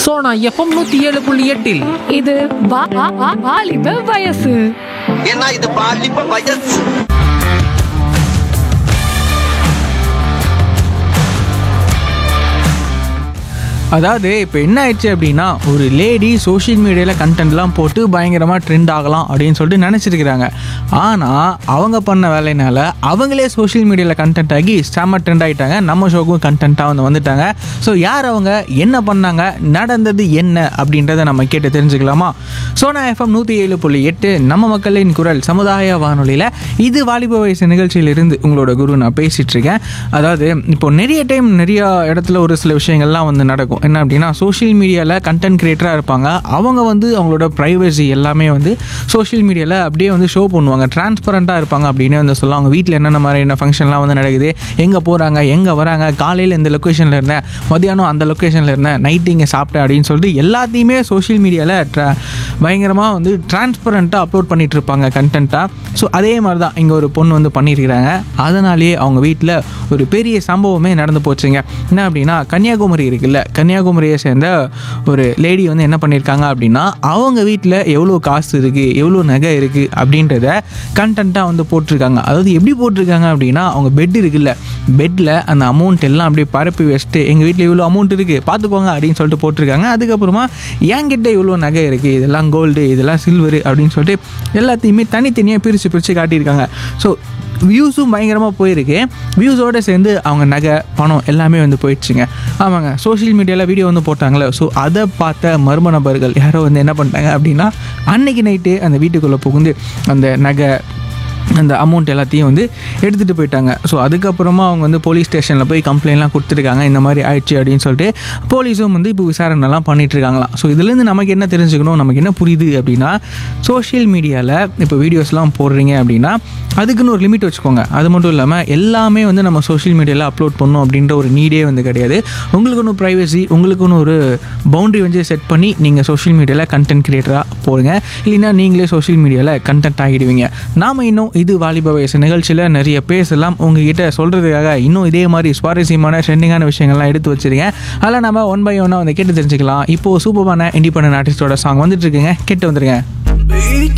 Sona FM நூத்தி ஏழு புள்ளி எட்டில் இது வா- வா- வா- வாலிப வயசு ஏன்னா இது பாலிப்ப வயசு அதாவது இப்போ என்ன ஆயிடுச்சு அப்படின்னா ஒரு லேடி சோஷியல் மீடியாவில் கண்டென்ட்லாம் போட்டு பயங்கரமாக ட்ரெண்ட் ஆகலாம் அப்படின்னு சொல்லிட்டு நினச்சிருக்கிறாங்க ஆனால் அவங்க பண்ண வேலையினால அவங்களே சோஷியல் மீடியாவில் கண்டென்ட் ஆகி செம்ம ட்ரெண்ட் ஆகிட்டாங்க நம்ம ஷோக்கும் கண்டென்ட்டாக வந்து வந்துட்டாங்க ஸோ யார் அவங்க என்ன பண்ணாங்க நடந்தது என்ன அப்படின்றத நம்ம கேட்டு தெரிஞ்சுக்கலாமா சோனா எஃப்எம் நூற்றி ஏழு புள்ளி எட்டு நம்ம மக்களின் குரல் சமுதாய வானொலியில் இது வாலிப வயசு நிகழ்ச்சியிலிருந்து உங்களோட குரு நான் பேசிகிட்டு இருக்கேன் அதாவது இப்போ நிறைய டைம் நிறைய இடத்துல ஒரு சில விஷயங்கள்லாம் வந்து நடக்கும் என்ன அப்படின்னா சோஷியல் மீடியாவில் கண்டென்ட் கிரியேட்டராக இருப்பாங்க அவங்க வந்து அவங்களோட ப்ரைவசி எல்லாமே வந்து சோஷியல் மீடியாவில் அப்படியே வந்து ஷோ பண்ணுவாங்க டிரான்ஸ்பரண்ட்டாக இருப்பாங்க அப்படின்னு வந்து சொல்லலாம் அவங்க வீட்டில் என்னென்ன மாதிரியான ஃபங்க்ஷன்லாம் வந்து நடக்குது எங்கே போகிறாங்க எங்கே வராங்க காலையில் இந்த லொக்கேஷனில் இருந்தேன் மதியானம் அந்த லொக்கேஷனில் இருந்தேன் நைட்டு இங்கே சாப்பிட்டேன் அப்படின்னு சொல்லிட்டு எல்லாத்தையுமே சோஷியல் மீடியாவில் ட்ரா பயங்கரமாக வந்து டிரான்ஸ்பரண்ட்டாக அப்லோட் பண்ணிட்டு இருப்பாங்க கண்டென்ட்டாக ஸோ அதே மாதிரி தான் இங்கே ஒரு பொண்ணு வந்து பண்ணியிருக்கிறாங்க அதனாலேயே அவங்க வீட்டில் ஒரு பெரிய சம்பவமே நடந்து போச்சுங்க என்ன அப்படின்னா கன்னியாகுமரி இருக்குல்ல கன்னியாகுமரியை சேர்ந்த ஒரு லேடி வந்து என்ன பண்ணியிருக்காங்க அப்படின்னா அவங்க வீட்டில் எவ்வளோ காசு இருக்குது எவ்வளோ நகை இருக்குது அப்படின்றத கண்டென்ட்டாக வந்து போட்டிருக்காங்க அதாவது எப்படி போட்டிருக்காங்க அப்படின்னா அவங்க பெட் இருக்குல்ல பெட்டில் அந்த அமௌண்ட் எல்லாம் அப்படியே பரப்பி வச்சுட்டு எங்கள் வீட்டில் இவ்வளோ அமௌண்ட் இருக்குது பார்த்துக்கோங்க அப்படின்னு சொல்லிட்டு போட்டிருக்காங்க அதுக்கப்புறமா என்கிட்ட இவ்வளோ நகை இருக்குது இதெல்லாம் கோல்டு இதெல்லாம் சில்வரு அப்படின்னு சொல்லிட்டு எல்லாத்தையுமே தனித்தனியாக பிரித்து பிரித்து காட்டியிருக்காங்க ஸோ வியூஸும் பயங்கரமாக போயிருக்கு வியூஸோடு சேர்ந்து அவங்க நகை பணம் எல்லாமே வந்து போயிடுச்சுங்க ஆமாங்க சோஷியல் மீடியாவில் வீடியோ வந்து போட்டாங்களே ஸோ அதை பார்த்த மர்ம நபர்கள் யாரோ வந்து என்ன பண்ணிட்டாங்க அப்படின்னா அன்னைக்கு நைட்டு அந்த வீட்டுக்குள்ளே புகுந்து அந்த நகை அந்த அமௌண்ட் எல்லாத்தையும் வந்து எடுத்துகிட்டு போயிட்டாங்க ஸோ அதுக்கப்புறமா அவங்க வந்து போலீஸ் ஸ்டேஷனில் போய் கம்ப்ளைண்ட்லாம் கொடுத்துருக்காங்க இந்த மாதிரி ஆயிடுச்சு அப்படின்னு சொல்லிட்டு போலீஸும் வந்து இப்போ விசாரணைலாம் பண்ணிட்டு இருக்காங்களாம் ஸோ இதுலேருந்து நமக்கு என்ன தெரிஞ்சுக்கணும் நமக்கு என்ன புரியுது அப்படின்னா சோஷியல் மீடியாவில் இப்போ வீடியோஸ்லாம் போடுறீங்க அப்படின்னா அதுக்குன்னு ஒரு லிமிட் வச்சுக்கோங்க அது மட்டும் இல்லாமல் எல்லாமே வந்து நம்ம சோஷியல் மீடியாவில் அப்லோட் பண்ணணும் அப்படின்ற ஒரு நீடே வந்து கிடையாது உங்களுக்குன்னு ப்ரைவசி உங்களுக்குன்னு ஒரு பவுண்டரி வந்து செட் பண்ணி நீங்கள் சோஷியல் மீடியாவில் கண்டென்ட் கிரியேட்டராக போடுங்க இல்லைன்னா நீங்களே சோஷியல் மீடியாவில் கண்டென்ட் ஆகிடுவீங்க நாம் இன்னும் இது வாலிப வயசு நிகழ்ச்சியில் நிறைய பேசலாம் உங்ககிட்ட சொல்கிறதுக்காக இன்னும் இதே மாதிரி சுவாரஸ்யமான ட்ரெண்டிங்கான விஷயங்கள்லாம் எடுத்து வச்சிருக்கேன் அதில் நம்ம ஒன் பை ஒன்னாக வந்து கேட்டு தெரிஞ்சுக்கலாம் இப்போது சூப்பரான இண்டிபெண்டன்ட் ஆர்டிஸ்டோட சாங் வந்துட்டு இருக்குங்க கேட்டு வந்துருங்க